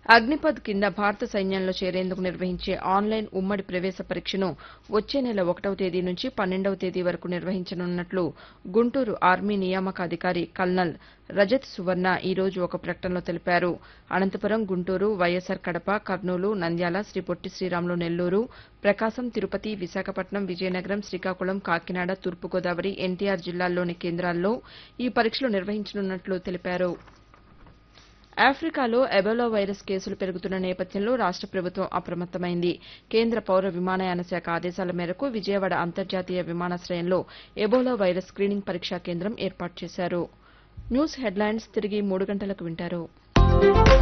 అగ్నిపథ్ కింద భారత సైన్యంలో చేరేందుకు నిర్వహించే ఆన్లైన్ ఉమ్మడి ప్రవేశ పరీక్షను వచ్చే నెల ఒకటవ తేదీ నుంచి పన్నెండవ తేదీ వరకు నిర్వహించనున్నట్లు గుంటూరు ఆర్మీ నియామక అధికారి కల్నల్ రజత్ సువర్ణ ఈ రోజు ఒక ప్రకటనలో తెలిపారు అనంతపురం గుంటూరు వైఎస్సార్ కడప కర్నూలు నంద్యాల శ్రీ పొట్టి శ్రీరాములు నెల్లూరు ప్రకాశం తిరుపతి విశాఖపట్నం విజయనగరం శ్రీకాకుళం కాకినాడ తూర్పుగోదావరి ఎన్టీఆర్ జిల్లాల్లోని కేంద్రాల్లో ఈ పరీక్షలు నిర్వహించనున్నట్లు తెలిపారు ఆఫ్రికాలో ఎబోలా వైరస్ కేసులు పెరుగుతున్న నేపథ్యంలో రాష్ట ప్రభుత్వం అప్రమత్తమైంది కేంద్ర పౌర విమానయాన శాఖ ఆదేశాల మేరకు విజయవాడ అంతర్జాతీయ విమానాశయంలో ఎబోలా వైరస్ స్క్రీనింగ్ పరీక్షా కేంద్రం ఏర్పాటు చేశారు న్యూస్ హెడ్లైన్స్ తిరిగి మూడు గంటలకు వింటారు